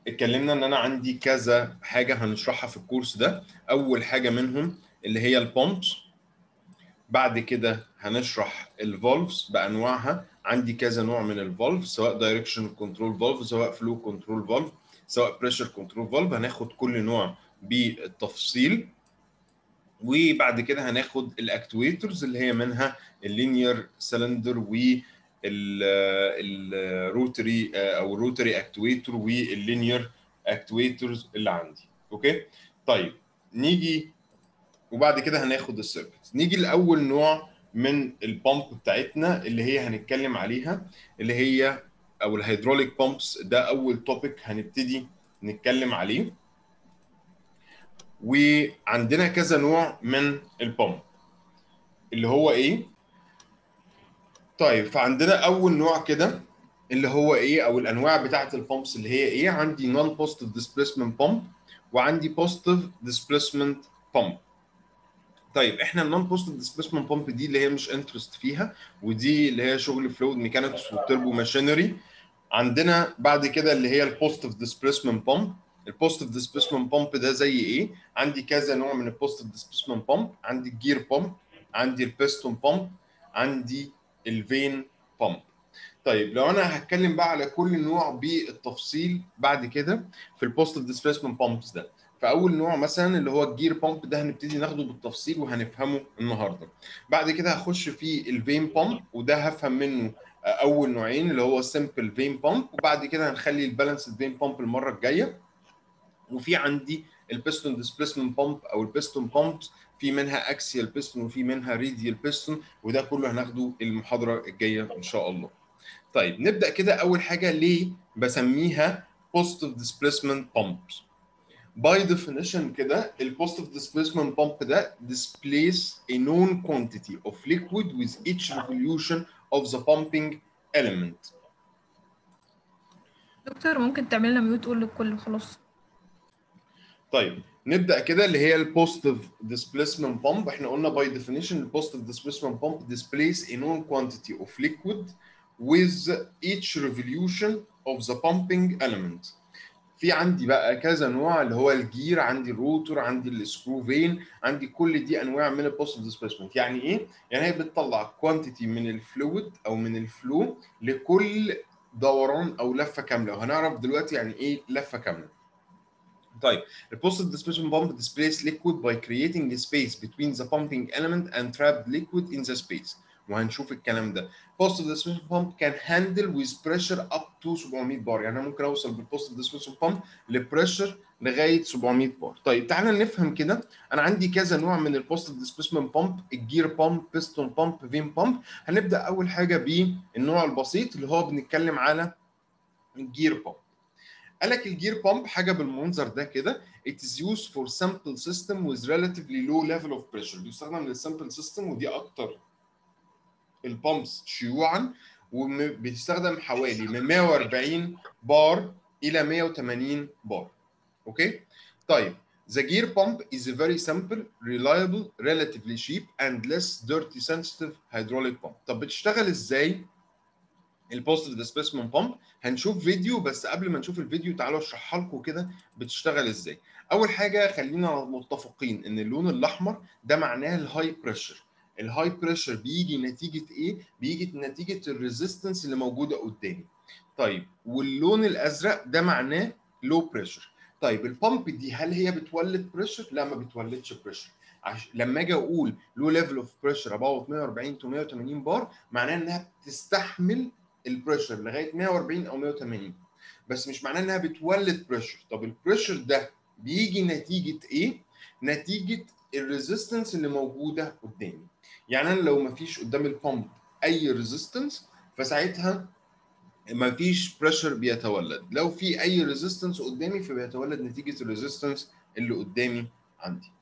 اتكلمنا ان انا عندي كذا حاجه هنشرحها في الكورس ده اول حاجه منهم اللي هي البومبس بعد كده هنشرح الفولفز بانواعها عندي كذا نوع من الفولف سواء دايركشن كنترول فولف سواء فلو كنترول فولف سواء بريشر كنترول فولف هناخد كل نوع بالتفصيل وبعد كده هناخد الاكتويترز اللي هي منها اللينير سلندر و الروتري او الروتري اكتويتر واللينير اكتويترز اللي عندي اوكي طيب نيجي وبعد كده هناخد السيركت نيجي لاول نوع من البامب بتاعتنا اللي هي هنتكلم عليها اللي هي او الهيدروليك بامبس ده اول توبيك هنبتدي نتكلم عليه وعندنا كذا نوع من البامب اللي هو ايه طيب فعندنا اول نوع كده اللي هو ايه او الانواع بتاعه البامبس اللي هي ايه عندي نون بوزيتيف ديسبيسمنت بامب وعندي بوزيتيف ديسبيسمنت بامب طيب احنا النون بوزيتيف ديسبيسمنت بامب دي اللي هي مش انترست فيها ودي اللي هي شغل فلويد ميكانكس والتربو ماشينري عندنا بعد كده اللي هي البوزيتيف ديسبيسمنت بامب البوزيتيف ديسبيسمنت بامب ده زي ايه عندي كذا نوع من البوزيتيف ديسبيسمنت بامب عندي الجير بامب عندي البيستون بامب عندي الفين بامب طيب لو انا هتكلم بقى على كل نوع بالتفصيل بعد كده في البوزيتيف ديسبيسمنت بامبس ده فاول نوع مثلا اللي هو الجير بامب ده هنبتدي ناخده بالتفصيل وهنفهمه النهارده بعد كده هخش في الفين بامب وده هفهم منه اول نوعين اللي هو السمبل فين بامب وبعد كده هنخلي البالانس فين بامب المره الجايه وفي عندي البيستون ديسبيسمنت بامب او البيستون بامبس في منها اكسيال بيستون وفي منها ريديال بيستون وده كله هناخده المحاضره الجايه ان شاء الله طيب نبدا كده اول حاجه ليه بسميها positive displacement pumps by definition كده ال positive displacement pump ده displace a known quantity of liquid with each revolution of the pumping element دكتور ممكن تعمل لنا ميوت تقول للكل خلاص طيب نبدا كده اللي هي البوزيتيف ديسبيسمنت بامب احنا قلنا باي ديفينيشن البوزيتيف ديسبيسمنت بامب displays a known quantity of liquid with each revolution of the pumping element في عندي بقى كذا نوع اللي هو الجير عندي الروتور عندي السكرو فين عندي كل دي انواع من البوزيتيف ديسبيسمنت يعني ايه يعني هي بتطلع كوانتيتي من الفلويد او من الفلو لكل دوران او لفه كامله وهنعرف دلوقتي يعني ايه لفه كامله طيب البوزيتيف displacement pump displays liquid by creating a space between the pumping element and trapped liquid in the space وهنشوف الكلام ده positive displacement pump can handle with pressure up to 700 بار يعني انا ممكن اوصل بالpositive displacement pump لبريشر لغايه 700 بار طيب تعالى نفهم كده انا عندي كذا نوع من البوزيتيف displacement pump الجير بامب بيستون بامب فين بامب هنبدا اول حاجه بالنوع البسيط اللي هو بنتكلم على الجير بامب قال لك الجير بامب حاجه بالمنظر ده كده it is used for simple system with relatively low level of pressure بيستخدم للسمبل سيستم ودي اكتر البامبس شيوعا وبيستخدم حوالي من 140 بار الى 180 بار اوكي طيب The gear pump is a very simple, reliable, relatively cheap and less dirty sensitive hydraulic pump. طب بتشتغل ازاي البوزيتيف ديسبيسمنت بامب هنشوف فيديو بس قبل ما نشوف الفيديو تعالوا اشرحها لكم كده بتشتغل ازاي اول حاجه خلينا متفقين ان اللون الاحمر ده معناه الهاي بريشر الهاي بريشر بيجي نتيجه ايه بيجي نتيجه الريزيستنس اللي موجوده قدامي طيب واللون الازرق ده معناه لو بريشر طيب البامب دي هل هي بتولد بريشر لا ما بتولدش بريشر عش... لما اجي اقول لو ليفل اوف بريشر اباوت 140 تو 180 بار معناه انها بتستحمل البريشر لغايه 140 او 180 بس مش معناه انها بتولد بريشر طب البريشر ده بيجي نتيجه ايه نتيجه الريزيستنس اللي موجوده قدامي يعني انا لو ما فيش قدام البامب اي ريزيستنس فساعتها ما فيش بريشر بيتولد لو في اي ريزيستنس قدامي فبيتولد نتيجه الريزيستنس اللي قدامي عندي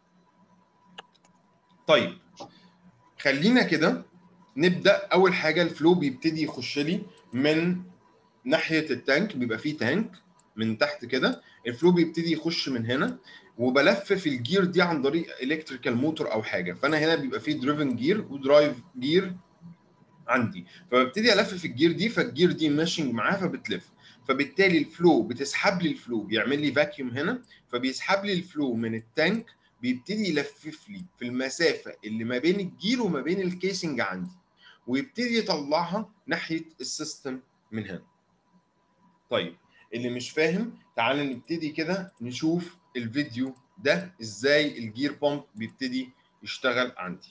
طيب خلينا كده نبدا اول حاجه الفلو بيبتدي يخش لي من ناحيه التانك بيبقى فيه تانك من تحت كده الفلو بيبتدي يخش من هنا وبلف في الجير دي عن طريق الكتريكال موتور او حاجه فانا هنا بيبقى فيه دريفن جير ودرايف جير عندي فببتدي الفف الجير دي فالجير دي ماشينج معاها فبتلف فبالتالي الفلو بتسحب لي الفلو بيعمل لي فاكيوم هنا فبيسحب لي الفلو من التانك بيبتدي يلفف لي في المسافه اللي ما بين الجير وما بين الكيسنج عندي ويبتدي يطلعها ناحيه السيستم من هنا طيب اللي مش فاهم تعال نبتدي كده نشوف الفيديو ده ازاي الجير بامب بيبتدي يشتغل عندي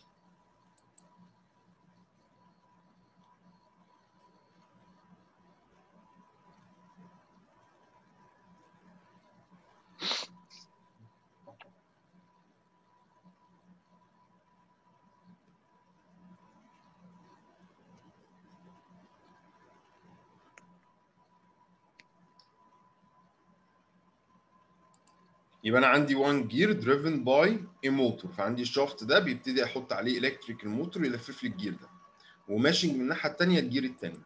يبقى انا عندي 1 جير دريفن باي a موتور فعندي الشافت ده بيبتدي احط عليه الكتريكال موتور يلفف لي الجير ده وماشي من الناحيه الثانيه الجير الثاني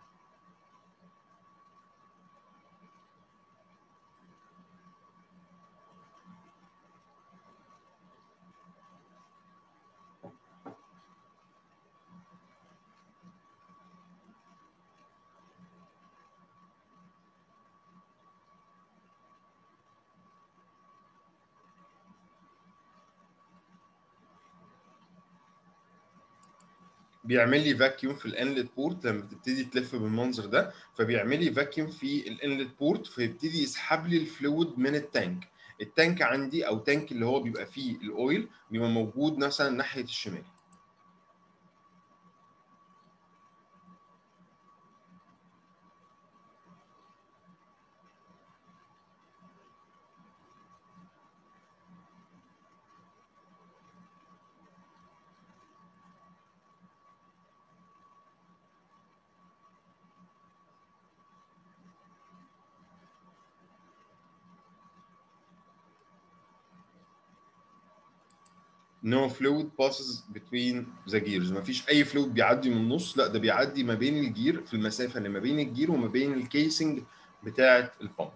بيعمل لي فاكيوم في الانلت بورت لما بتبتدي تلف بالمنظر ده فبيعمل لي فاكيوم في الانلت بورت فيبتدي يسحب لي الفلويد من التانك التانك عندي او تانك اللي هو بيبقى فيه الاويل بيبقى موجود مثلا ناحيه الشمال no fluid passes between the gears مفيش اي فلويد بيعدي من النص لا ده بيعدي ما بين الجير في المسافه اللي ما بين الجير وما بين الكيسنج بتاعه البامب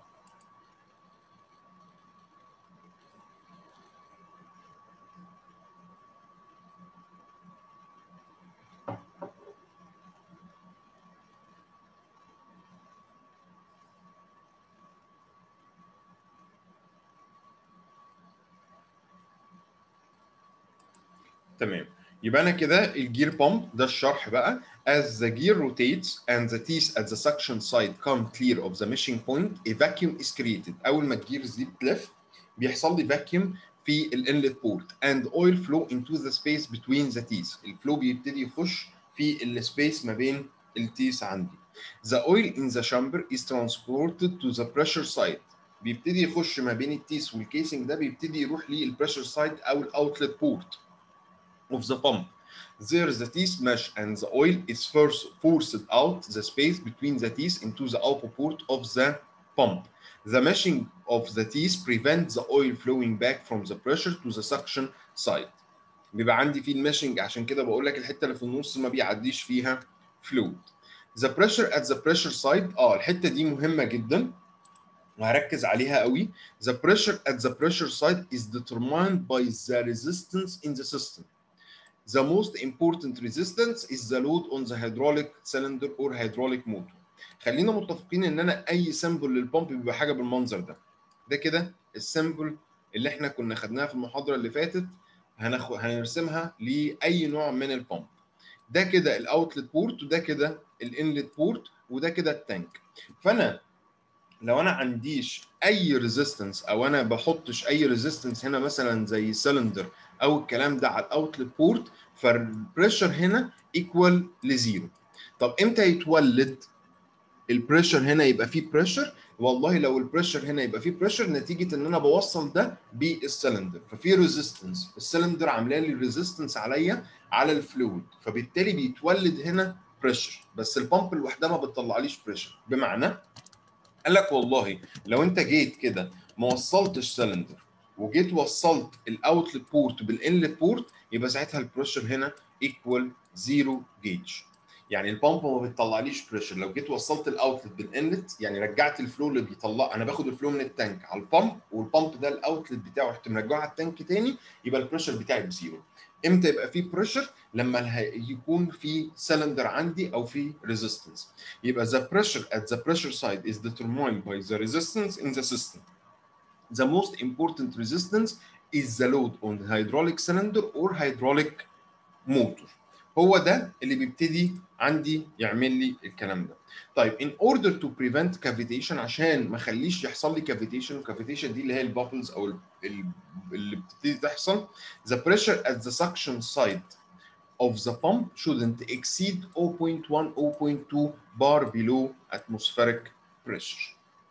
تمام يبقى انا كده الجير بامب ده الشرح بقى as the gear rotates and the teeth at the suction side come clear of the meshing point a vacuum is created اول ما الجيرز دي بتلف بيحصل لي vacuum في الانلت بورت and oil flow into the space between the teeth الفلو بيبتدي يخش في السبيس ما بين التيس عندي the oil in the chamber is transported to the pressure side بيبتدي يخش ما بين التيس والكيسنج ده بيبتدي يروح للبريشر سايد او الاوتلت بورت of the pump. There the teeth mesh and the oil is first forced out the space between the teeth into the output port of the pump. The meshing of the teeth prevents the oil flowing back from the pressure to the suction side. بيبقى عندي فيه المشنج عشان كده بقول لك الحته اللي في النص ما بيعديش فيها فلويد. The pressure at the pressure side اه الحته دي مهمه جدا وهركز عليها قوي. The pressure at the pressure side is determined by the resistance in the system. the most important resistance is the load on the hydraulic cylinder or hydraulic motor. خلينا متفقين ان انا اي سيمبل للبامب بيبقى حاجه بالمنظر ده. ده كده السيمبل اللي احنا كنا خدناها في المحاضره اللي فاتت هنخ... هنرسمها لاي نوع من البامب. ده كده الاوتلت بورت وده كده الانلت بورت وده كده التانك. فانا لو انا عنديش اي ريزيستنس او انا بحطش اي ريزيستنس هنا مثلا زي سلندر او الكلام ده على الاوتلت بورت فالبريشر هنا ايكوال لزيرو طب امتى يتولد البريشر هنا يبقى فيه بريشر والله لو البريشر هنا يبقى فيه بريشر نتيجه ان انا بوصل ده بالسلندر ففي ريزيستنس السلندر عامله لي ريزيستنس عليا على الفلويد فبالتالي بيتولد هنا بريشر بس البامب لوحدها ما بتطلعليش بريشر بمعنى قال لك والله لو انت جيت كده ما وصلتش سلندر وجيت وصلت الاوتلت بورت بالانلت بورت يبقى ساعتها البريشر هنا ايكوال زيرو جيج يعني البامب ما بتطلعليش بريشر لو جيت وصلت الاوتلت بالانلت يعني رجعت الفلو اللي بيطلع انا باخد الفلو من التانك على البامب والبامب ده الاوتلت بتاعه رحت مرجعه على التانك تاني يبقى البريشر بتاعي بزيرو امتى يبقى في بريشر لما اله- يكون في سلندر عندي او في ريزيستنس يبقى the pressure at the pressure side is determined by the resistance in the system the most important resistance is the load on the hydraulic cylinder or hydraulic motor هو ده اللي بيبتدي عندي يعمل لي الكلام ده طيب in order to prevent cavitation عشان ما اخليش يحصل لي cavitation cavitation دي اللي هي البابلز او ال- ال- اللي بتبتدي تحصل the pressure at the suction side of the pump shouldn't exceed 0.1 0.2 bar below atmospheric pressure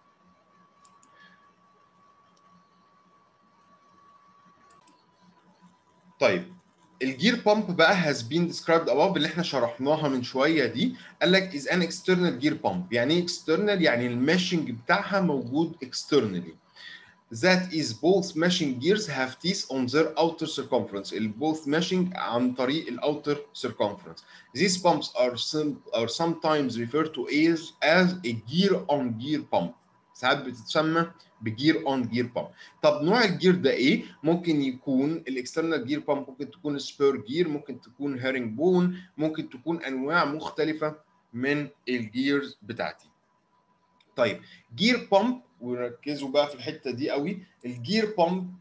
طيب الجير بامب بقى has been described above اللي احنا شرحناها من شويه دي قال لك is an external gear pump يعني ايه external يعني الماشنج بتاعها موجود externally that is both meshing gears have teeth on their outer circumference ال both meshing عن طريق ال outer circumference these pumps are, sim are sometimes referred to as, as a gear on gear pump ساعات بتتسمى بجير اون جير بامب طب نوع الجير ده ايه ممكن يكون الاكسترنال جير بامب ممكن تكون سبير جير ممكن تكون هيرنج بون ممكن تكون انواع مختلفه من الجيرز بتاعتي طيب جير بامب وركزوا بقى في الحته دي قوي الجير بامب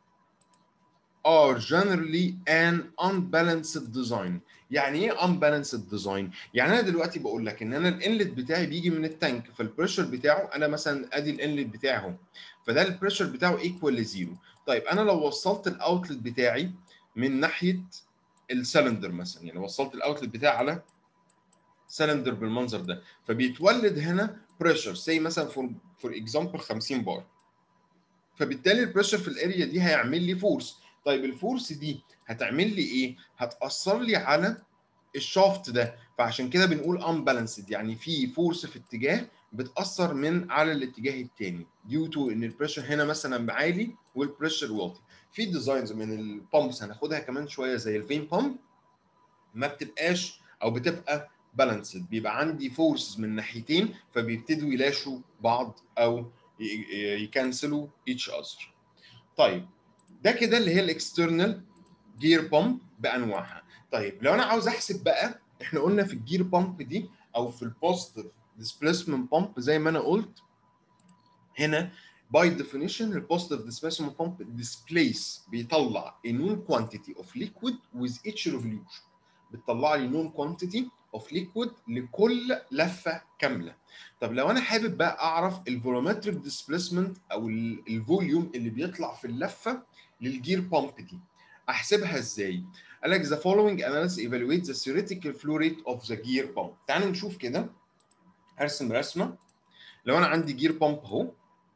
are generally an unbalanced design يعني ايه unbalanced design يعني انا دلوقتي بقول لك ان انا الانلت بتاعي بيجي من التانك فالبريشر بتاعه انا مثلا ادي الانلت بتاعه اهو فده البريشر بتاعه ايكوال لزيرو طيب انا لو وصلت الاوتلت بتاعي من ناحيه السلندر مثلا يعني وصلت الاوتلت بتاعي على سلندر بالمنظر ده فبيتولد هنا بريشر سي مثلا فور فور اكزامبل 50 بار فبالتالي البريشر في الاريا دي هيعمل لي فورس طيب الفورس دي هتعمل لي ايه هتاثر لي على الشافت ده فعشان كده بنقول unbalanced يعني في فورس في اتجاه بتاثر من على الاتجاه الثاني ديو تو ان البريشر هنا مثلا عالي والبريشر واطي في ديزاينز من البامبس هناخدها كمان شويه زي الفين بامب ما بتبقاش او بتبقى بالانسد بيبقى عندي فورسز من ناحيتين فبيبتدوا يلاشوا بعض او يكنسلوا each other طيب ده كده اللي هي الاكسترنال جير بامب بانواعها طيب لو انا عاوز احسب بقى احنا قلنا في الجير بامب دي او في البوزيتيف ديسبيسمنت بامب زي ما انا قلت هنا باي ديفينيشن البوزيتيف ديسبيسمنت بامب ديسبليس بيطلع a known quantity of liquid with each revolution بتطلع لي known quantity of liquid لكل لفه كامله طب لو انا حابب بقى اعرف الفولومتريك ديسبيسمنت او الفوليوم اللي بيطلع في اللفه للجير بامب دي احسبها ازاي قال لك the following analysis evaluates the theoretical flow rate of the gear pump تعالوا نشوف كده ارسم رسمه لو انا عندي جير بامب اهو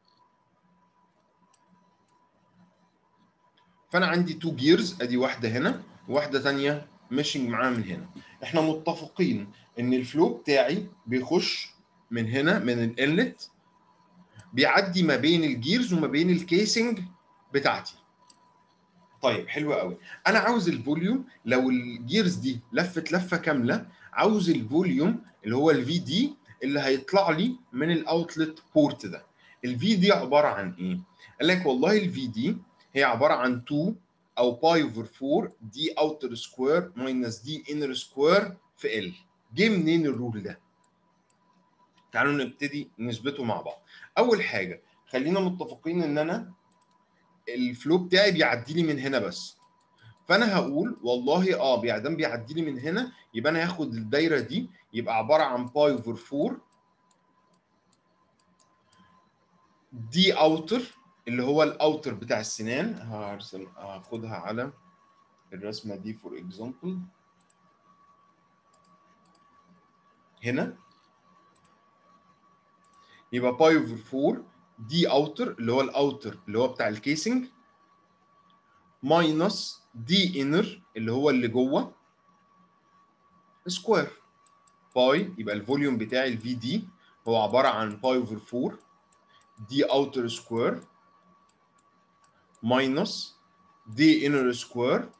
فانا عندي تو جيرز ادي واحده هنا وواحده ثانيه ماشينج معاها من هنا احنا متفقين ان الفلو بتاعي بيخش من هنا من الانلت بيعدي ما بين الجيرز وما بين الكيسنج بتاعتي طيب حلو قوي انا عاوز الفوليوم لو الجيرز دي لفت لفه كامله عاوز الفوليوم اللي هو الفي دي اللي هيطلع لي من الاوتلت بورت ده الفي دي عباره عن ايه قال لك والله الفي دي هي عباره عن 2 او باي اوفر 4 دي اوتر سكوير ماينس دي انر سكوير في ال جه منين الرول ده تعالوا نبتدي نثبته مع بعض اول حاجه خلينا متفقين ان انا الفلو بتاعي بيعدي لي من هنا بس فانا هقول والله اه بيعدم بيعدي لي من هنا يبقى انا هاخد الدايره دي يبقى عباره عن باي اوفر 4 دي اوتر اللي هو الاوتر بتاع السنان هرسم هاخدها على الرسمه دي فور اكزامبل هنا يبقى باي اوفر 4 دي اوتر اللي هو الاوتر اللي هو بتاع الكيسنج ماينس دي انر اللي هو اللي جوه سكوير باي يبقى الفوليوم بتاعي الفي دي هو عباره عن باي اوفر 4 دي اوتر سكوير ماينس دي انر سكوير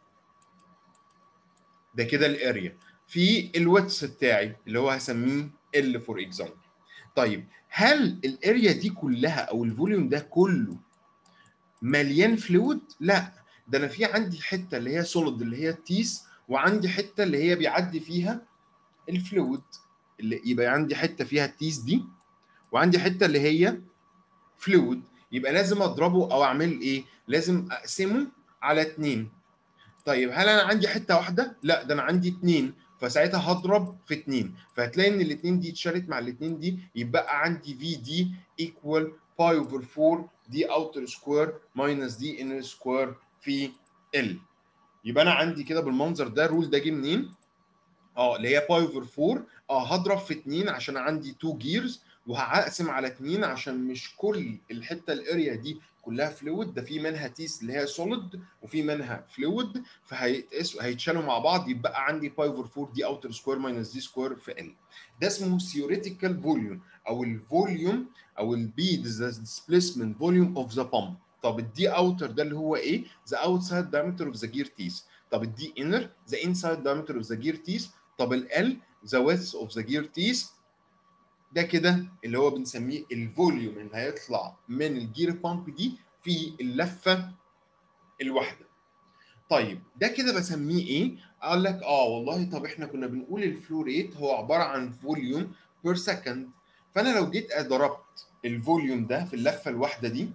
ده كده الاريا في الويتس بتاعي اللي هو هسميه ال فور اكزامبل طيب هل الاريا دي كلها او الفوليوم ده كله مليان فلويد لا ده انا في عندي حته اللي هي سوليد اللي هي التيس وعندي حته اللي هي بيعدي فيها الفلويد اللي يبقى عندي حته فيها التيس دي وعندي حته اللي هي فلويد يبقى لازم اضربه او اعمل ايه؟ لازم اقسمه على اتنين طيب هل انا عندي حته واحده؟ لا ده انا عندي اتنين فساعتها هضرب في اتنين فهتلاقي ان الاتنين دي اتشالت مع الاتنين دي يبقى عندي في دي ايكوال باي اوفر 4 دي اوتر سكوير ماينس دي انر سكوير في ال يبقى انا عندي كده بالمنظر ده الرول ده جه منين؟ اه اللي هي باي اوفر 4 اه هضرب في 2 عشان عندي 2 جيرز وهقسم على 2 عشان مش كل الحته الاريا دي كلها فلويد ده في منها تيس اللي هي سوليد وفي منها فلويد فهيتقسوا هيتشالوا مع بعض يبقى عندي باي اوفر 4 دي اوتر سكوير ماينس دي سكوير في ال ده اسمه ثيوريتيكال فوليوم او الفوليوم او البي ديسبيسمنت فوليوم اوف ذا بامب طب الدي اوتر ده اللي هو ايه؟ ذا اوتسايد diameter اوف ذا جير تيس طب الدي انر ذا انسايد diameter اوف ذا جير تيس طب ال ذا width اوف ذا جير تيس ده كده اللي هو بنسميه الفوليوم اللي هيطلع من الجير بامب دي في اللفه الواحده. طيب ده كده بسميه ايه؟ قال لك اه والله طب احنا كنا بنقول الفلو ريت هو عباره عن فوليوم بير سكند فانا لو جيت ضربت الفوليوم ده في اللفه الواحده دي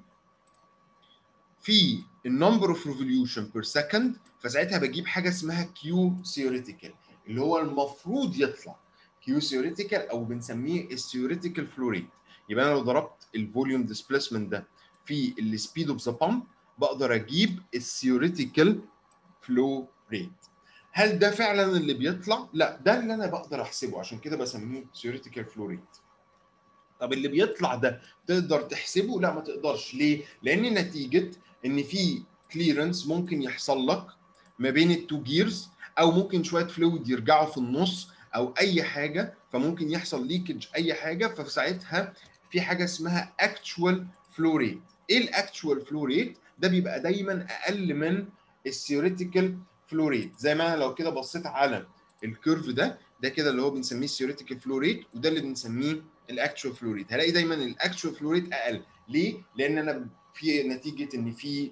في النمبر اوف ريفوليوشن بير سكند فساعتها بجيب حاجه اسمها كيو ثيوريتيكال اللي هو المفروض يطلع كيو ثيوريتيكال او بنسميه الثيوريتيكال فلو ريت يبقى انا لو ضربت الفوليوم ديسبيسمنت ده في السبيد اوف ذا بامب بقدر اجيب الثيوريتيكال فلو ريت هل ده فعلا اللي بيطلع؟ لا ده اللي انا بقدر احسبه عشان كده بسميه ثيوريتيكال فلو ريت طب اللي بيطلع ده تقدر تحسبه؟ لا ما تقدرش ليه؟ لان نتيجه ان في كليرنس ممكن يحصل لك ما بين التو جيرز او ممكن شويه فلويد يرجعوا في النص او اي حاجه فممكن يحصل ليكج اي حاجه فساعتها في حاجه اسمها اكتشوال فلو ريت ايه الاكتشوال فلو ريت ده بيبقى دايما اقل من الثيوريتيكال فلو ريت زي ما انا لو كده بصيت على الكيرف ده ده كده اللي هو بنسميه الثيوريتيكال فلو ريت وده اللي بنسميه الاكتشوال فلو ريت هلاقي دايما الاكتشوال فلو ريت اقل ليه لان انا في نتيجه ان في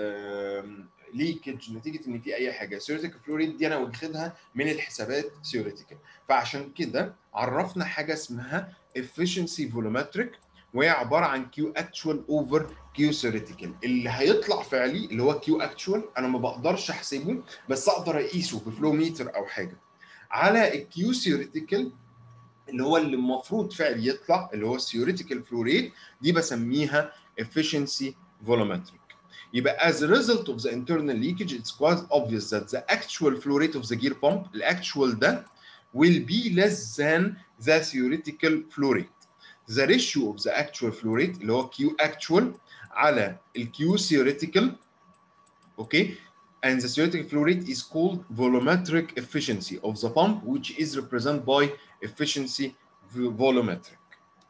ليكج نتيجه ان في اي حاجه ثيوريتيكال فلو ريت دي انا واخدها من الحسابات ثيوريتيكال فعشان كده عرفنا حاجه اسمها efficiency volumetric وهي عباره عن كيو اكتشوال اوفر كيو ثيوريتيكال اللي هيطلع فعلي اللي هو كيو اكتشوال انا ما بقدرش احسبه بس اقدر اقيسه بفلو ميتر او حاجه على الكيو ثيوريتيكال اللي هو اللي المفروض فعلي يطلع اللي هو الثيوريتيكال فلو ريت دي بسميها efficiency volumetric يبقى as a result of the internal leakage it's quite obvious that the actual flow rate of the gear pump الاكتشوال ده will be less than the theoretical flow rate the ratio of the actual flow rate اللي هو Q actual على ال Q theoretical okay and the theoretical flow rate is called volumetric efficiency of the pump which is represented by efficiency volumetric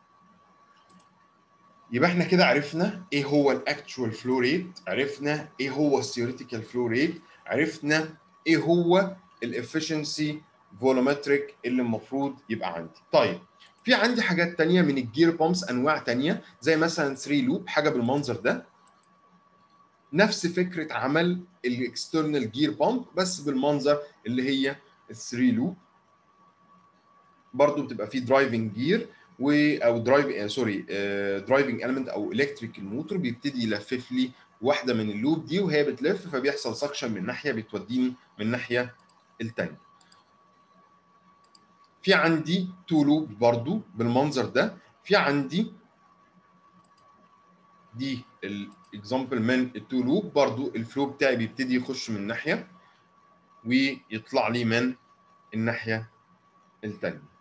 يبقى احنا كده عرفنا ايه هو الاكتشوال فلو ريت عرفنا ايه هو الثيوريتيكال فلو ريت عرفنا ايه هو الافشنسي فولومتريك اللي المفروض يبقى عندي طيب في عندي حاجات تانية من الجير بامبس انواع تانية زي مثلا 3 لوب حاجه بالمنظر ده نفس فكره عمل الاكسترنال جير بامب بس بالمنظر اللي هي ال 3 لوب برضو بتبقى فيه درايفنج جير و او درايف سوري درايفنج المنت او الكتريك الموتور بيبتدي يلفف لي واحده من اللوب دي وهي بتلف فبيحصل سكشن من ناحيه بتوديني من الناحيه الثانيه في عندي تو لوب برضو بالمنظر ده في عندي دي الاكزامبل من التو لوب برضو الفلو بتاعي بيبتدي يخش من ناحيه ويطلع لي من الناحيه الثانيه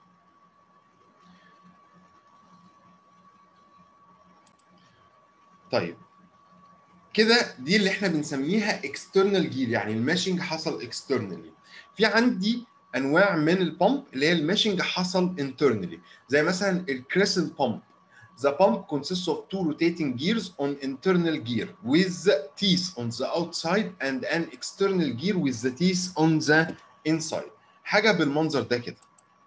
طيب كده دي اللي احنا بنسميها اكسترنال جير يعني الماشنج حصل اكسترنالي في عندي انواع من البامب اللي هي الماشنج حصل internally زي مثلا الكريسنت بامب The pump consists of two rotating gears on internal gear with the teeth on the outside and an external gear with the teeth on the inside. حاجة بالمنظر ده كده.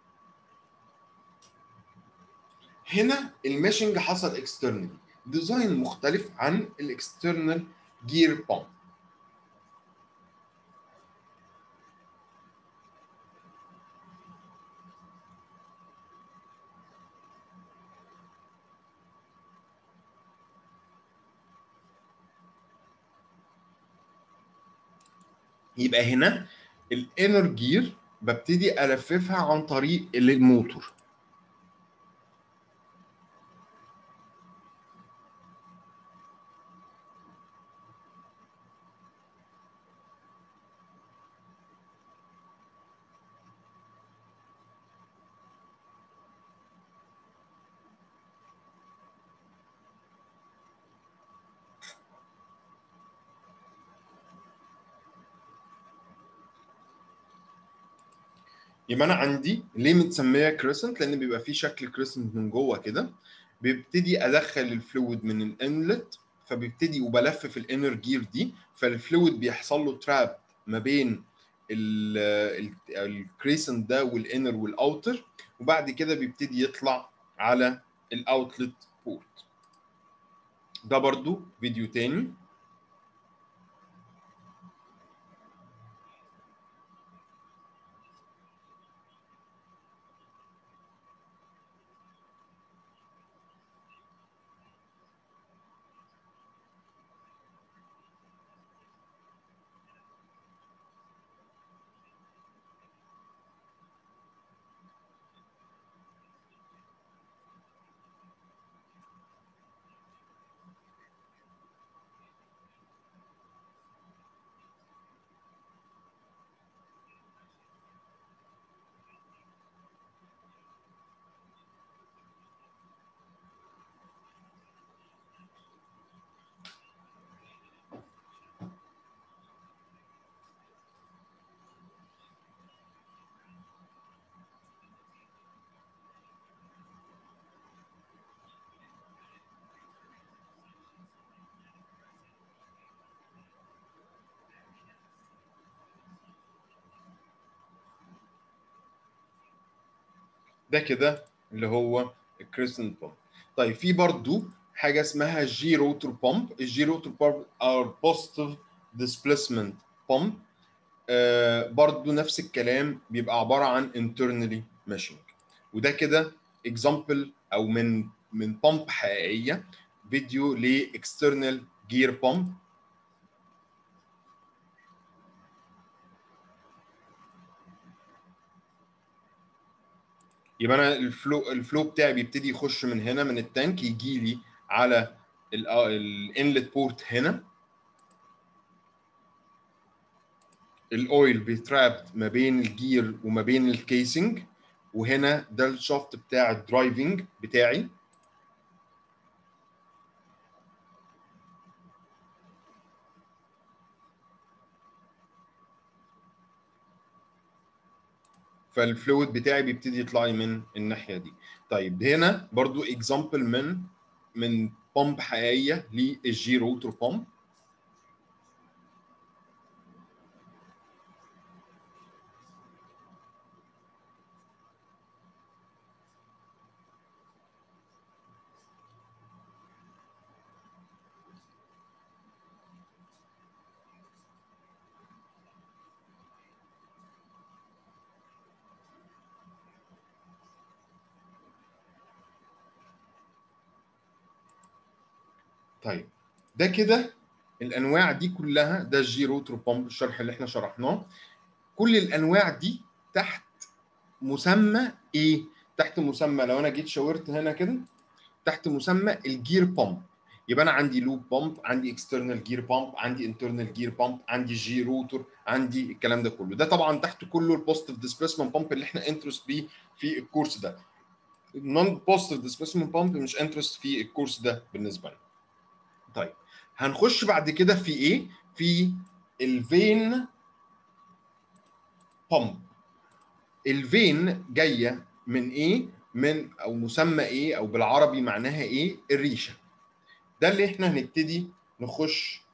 هنا الماشنج حصل externally. ديزاين مختلف عن الاكسترنال جير بامب يبقى هنا الانر جير ببتدي الففها عن طريق الموتور يبقى انا عندي ليه متسميه كريسنت لان بيبقى فيه شكل كريسنت من جوه كده بيبتدي ادخل الفلويد من الانلت فبيبتدي وبلفف الانر جير دي فالفلويد بيحصل له تراب ما بين الكريسنت ده والانر والاوتر وبعد كده بيبتدي يطلع على الاوتلت بورت ده برضو فيديو تاني ده كده اللي هو الكريسنت بامب طيب في برضو حاجه اسمها جي روتر بامب الجي روتر بامب ار بوزيتيف ديسبيسمنت بامب برضو نفس الكلام بيبقى عباره عن internally ماشينج وده كده اكزامبل او من من بامب حقيقيه فيديو لاكسترنال جير بامب يبقى انا الفلو الفلو بتاعي بيبتدي يخش من هنا من التانك يجي لي على الانلت بورت هنا الاويل بيتراب ما بين الجير وما بين الكيسنج وهنا ده الشافت بتاع الدرايفنج بتاعي فالفلويد بتاعي بيبتدي يطلع لي من الناحيه دي طيب هنا برضو اكزامبل من من بامب حقيقيه للجي روتر بامب طيب ده كده الانواع دي كلها ده الجي روتر بامب الشرح اللي احنا شرحناه كل الانواع دي تحت مسمى ايه تحت مسمى لو انا جيت شاورت هنا كده تحت مسمى الجير بامب يبقى انا عندي لوب بامب عندي اكسترنال جير بامب عندي انترنال جير بامب عندي جي روتر عندي الكلام ده كله ده طبعا تحت كله البوزيتيف ديسبيسمنت بامب اللي احنا انترست بيه في الكورس ده النون بوزيتيف ديسبيسمنت بامب مش انترست في الكورس ده بالنسبه لنا طيب هنخش بعد كده في ايه في الفين بامب الفين جايه من ايه من او مسمى ايه او بالعربي معناها ايه الريشه ده اللي احنا هنبتدي نخش